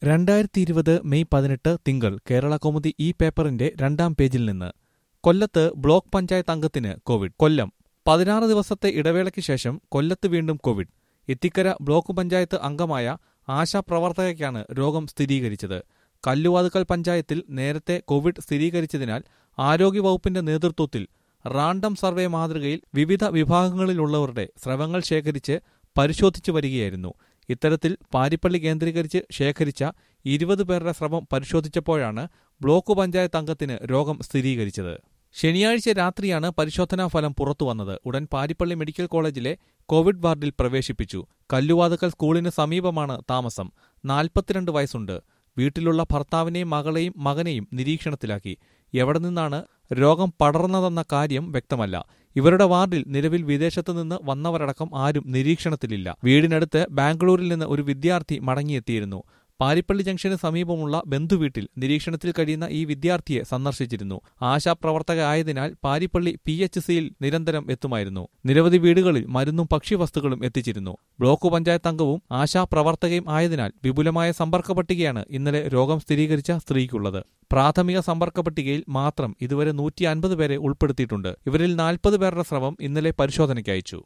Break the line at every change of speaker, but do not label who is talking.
രണ്ടായിരത്തി ഇരുപത് മെയ് പതിനെട്ട് തിങ്കൾ കേരള കൗമുദി ഈ പേപ്പറിന്റെ രണ്ടാം പേജിൽ നിന്ന് കൊല്ലത്ത് ബ്ലോക്ക് പഞ്ചായത്ത് അംഗത്തിന് കോവിഡ് കൊല്ലം പതിനാറ് ദിവസത്തെ ഇടവേളയ്ക്ക് ശേഷം കൊല്ലത്ത് വീണ്ടും കോവിഡ് ഇത്തിക്കര ബ്ലോക്ക് പഞ്ചായത്ത് അംഗമായ ആശാപ്രവർത്തകയ്ക്കാണ് രോഗം സ്ഥിരീകരിച്ചത് കല്ലുവാതുക്കൽ പഞ്ചായത്തിൽ നേരത്തെ കോവിഡ് സ്ഥിരീകരിച്ചതിനാൽ ആരോഗ്യവകുപ്പിന്റെ നേതൃത്വത്തിൽ റാൻഡം സർവേ മാതൃകയിൽ വിവിധ വിഭാഗങ്ങളിലുള്ളവരുടെ സ്രവങ്ങൾ ശേഖരിച്ച് പരിശോധിച്ചു വരികയായിരുന്നു ഇത്തരത്തിൽ പാരിപ്പള്ളി കേന്ദ്രീകരിച്ച് ശേഖരിച്ച ഇരുപത് പേരുടെ സ്രവം പരിശോധിച്ചപ്പോഴാണ് ബ്ലോക്ക് പഞ്ചായത്ത് അംഗത്തിന് രോഗം സ്ഥിരീകരിച്ചത് ശനിയാഴ്ച രാത്രിയാണ് പരിശോധനാ ഫലം പുറത്തുവന്നത് ഉടൻ പാരിപ്പള്ളി മെഡിക്കൽ കോളേജിലെ കോവിഡ് വാർഡിൽ പ്രവേശിപ്പിച്ചു കല്ലുവാതുക്കൽ സ്കൂളിന് സമീപമാണ് താമസം നാൽപ്പത്തിരണ്ട് വയസ്സുണ്ട് വീട്ടിലുള്ള ഭർത്താവിനെയും മകളെയും മകനെയും നിരീക്ഷണത്തിലാക്കി എവിടെ നിന്നാണ് രോഗം പടർന്നതെന്ന കാര്യം വ്യക്തമല്ല ഇവരുടെ വാർഡിൽ നിലവിൽ വിദേശത്തു നിന്ന് വന്നവരടക്കം ആരും നിരീക്ഷണത്തിലില്ല വീടിനടുത്ത് ബാംഗ്ലൂരിൽ നിന്ന് ഒരു വിദ്യാർത്ഥി മടങ്ങിയെത്തിയിരുന്നു പാരിപ്പള്ളി ജംഗ്ഷന് സമീപമുള്ള ബന്ധുവീട്ടിൽ നിരീക്ഷണത്തിൽ കഴിയുന്ന ഈ വിദ്യാർത്ഥിയെ സന്ദർശിച്ചിരുന്നു ആശാപ്രവർത്തക ആയതിനാൽ പാരിപ്പള്ളി പി എച്ച് സിയിൽ നിരന്തരം എത്തുമായിരുന്നു നിരവധി വീടുകളിൽ മരുന്നും ഭക്ഷ്യവസ്തുക്കളും എത്തിച്ചിരുന്നു ബ്ലോക്ക് പഞ്ചായത്ത് അംഗവും ആശാപ്രവർത്തകയും ആയതിനാൽ വിപുലമായ സമ്പർക്ക പട്ടികയാണ് ഇന്നലെ രോഗം സ്ഥിരീകരിച്ച സ്ത്രീക്കുള്ളത് പ്രാഥമിക സമ്പർക്ക പട്ടികയിൽ മാത്രം ഇതുവരെ നൂറ്റി അൻപത് പേരെ ഉൾപ്പെടുത്തിയിട്ടുണ്ട് ഇവരിൽ നാൽപ്പത് പേരുടെ സ്രവം ഇന്നലെ പരിശോധനയ്ക്ക് അയച്ചു